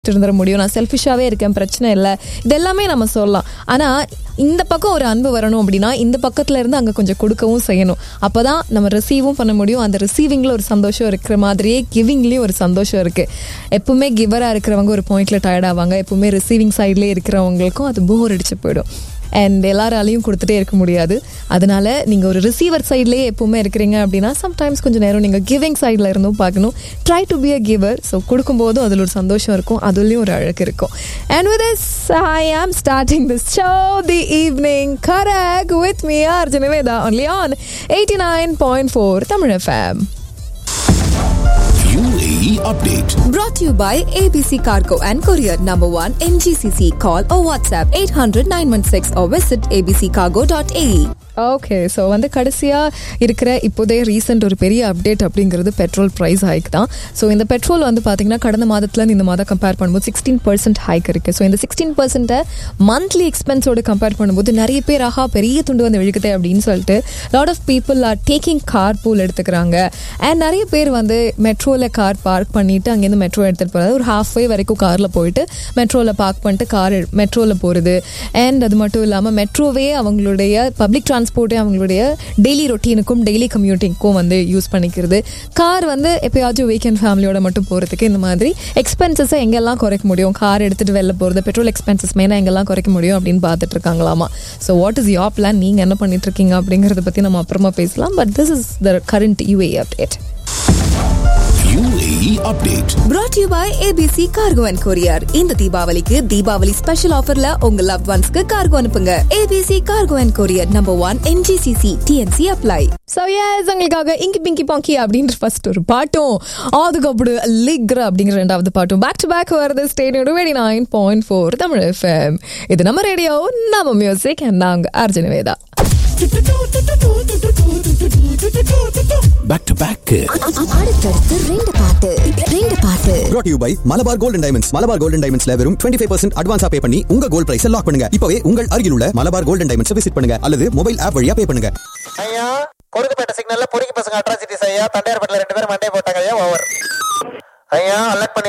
இருந்துட முடியும் நான் செல்ஃபிஷாவே இருக்கேன் பிரச்சனை இல்லை இது எல்லாமே நம்ம சொல்லலாம் ஆனா இந்த பக்கம் ஒரு அன்பு வரணும் அப்படின்னா இந்த பக்கத்துல இருந்து அங்க கொஞ்சம் கொடுக்கவும் செய்யணும் அப்பதான் நம்ம ரிசீவும் பண்ண முடியும் அந்த ரிசீவிங்ல ஒரு சந்தோஷம் இருக்கிற மாதிரியே கிவிங்லயும் ஒரு சந்தோஷம் இருக்கு எப்பவுமே கிவரா இருக்கிறவங்க ஒரு பாயிண்ட்ல டயர்ட் ஆவாங்க எப்பவுமே ரிசீவிங் சைட்லேயே இருக்கிறவங்களுக்கும் அது போர் அடிச்சு போயிடும் அண்ட் எல்லாராலையும் கொடுத்துட்டே இருக்க முடியாது அதனால நீங்கள் ஒரு ரிசீவர் சைட்லேயே எப்பவுமே இருக்கிறீங்க அப்படின்னா சம்டைம்ஸ் கொஞ்சம் நேரம் நீங்கள் கிவிங் சைடில் இருந்தும் பார்க்கணும் try to be a giver so கொடுக்கும்போதும் அதில் ஒரு சந்தோஷம் இருக்கும் அதுலேயும் ஒரு அழகு இருக்கும் and with this I am starting this show the evening karak with me R Janaveda only on eighty nine point four Tamil FM UAE update. Brought to you by ABC Cargo and Courier Number 1 MGCC. Call or WhatsApp 800 916 or visit abccargo.ae. Okay so வந்து கடைசியாக இருக்கிற இப்போதைய recent ஒரு பெரிய update அப்படிங்கிறது petrol price hike தான் so இந்த பெட்ரோல் வந்து பார்த்தீங்கன்னா கடந்த மாதத்துல இந்த மாதம் கம்பேர் பண்ணும்போது சிக்ஸ்டீன் பர்சன்ட் ஹைக் இருக்குது ஸோ இந்த சிக்ஸ்டீன் பர்சன்ட்டை மந்த்லி எக்ஸ்பென்ஸோட கம்பேர் பண்ணும்போது நிறைய பேர் ஆஹா பெரிய துண்டு வந்து விழுக்குதே அப்படின்னு சொல்லிட்டு lot of people are taking car pool எடுத்துக்கிறாங்க அண்ட் நிறைய பேர் வந்து மெட்ரோவில் கார் பார்க் பண்ணிட்டு அங்கேருந்து மெட்ரோ எடுத்துகிட்டு போகிறது ஒரு ஹாஃப் வே வரைக்கும் காரில் போயிட்டு மெட்ரோவில் பார்க் பண்ணிட்டு கார் மெட்ரோவில் போகிறது அண்ட் அது மட்டும் இல்லாமல் மெட்ரோவே அவங்களுடைய பப்ளிக் டிரான்ஸ்போர்ட்டே அவங்களுடைய டெய்லி ரொட்டீனுக்கும் டெய்லி கம்யூட்டிங்க்கும் வந்து யூஸ் பண்ணிக்கிறது கார் வந்து எப்பயாச்சும் வீக்கெண்ட் ஃபேமிலியோட மட்டும் போகிறதுக்கு இந்த மாதிரி எக்ஸ்பென்சஸை எங்கெல்லாம் குறைக்க முடியும் கார் எடுத்துகிட்டு வெளில போகிறது பெட்ரோல் எக்ஸ்பென்சஸ் மெயினாக எங்கெல்லாம் குறைக்க முடியும் அப்படின்னு பார்த்துட்டு இருக்காங்களாமா so what is your plan நீங்கள் என்ன பண்ணிட்டு இருக்கீங்க அப்படிங்கிறத பற்றி நம்ம அப்புறமா பேசலாம் but this is the current UAE update UAE update. Brought to you by ABC Cargo and Courier. இந்த தீபாவளிக்கு தீபாவளி ஸ்பெஷல் ஆஃபர்ல உங்க லவ் ஒன்ஸ்க்கு கார்கோ அனுப்புங்க ABC Cargo and Courier Number 1 MGCC TNC apply. So yes உங்களுக்காக இங்கி பிங்கி பாங்கி அப்படின்ற first ஒரு பாட்டும் அதுக்கப்புறம் லிக்ர அப்படிங்கிற ரெண்டாவது பாட்டும் பேக் டு பேக் வருது ஸ்டேடியோட வெடி nine point four Tamil FM இது நம்ம ரேடியோ நம்ம மியூசிக் நாங்க Arjuna Veda Back to back. அடுத்தடுத்து ரெண்டு பாட்டு ரெண்டு பாட்டு brought to you by Malabar gold and diamonds Malabar gold and டைமண்ட்ஸ்ல வெறும் 25% ஃபைவ் பர்சன்ட் அட்வான்ஸா பே பண்ணி உங்க கோல்ட் பிரைஸ் லாக் பண்ணுங்க இப்பவே உங்கள் அருகில் உள்ள மலபார் கோல்டன் டைமண்ட்ஸ் விசிட் பண்ணுங்க அல்லது மொபைல் ஆப் வழியா பே பண்ணுங்க ஐயா கொடுக்குப்பேட்டை சிக்னல்ல பொறுக்கி பசங்க அட்ராசிட்டிஸ் ஐயா தண்டையார்பேட்டில் ரெண்டு பேரும் மண்டே போட்டாங்க ஐயா ஓவர் ஐயா அலர்ட் பண்ணி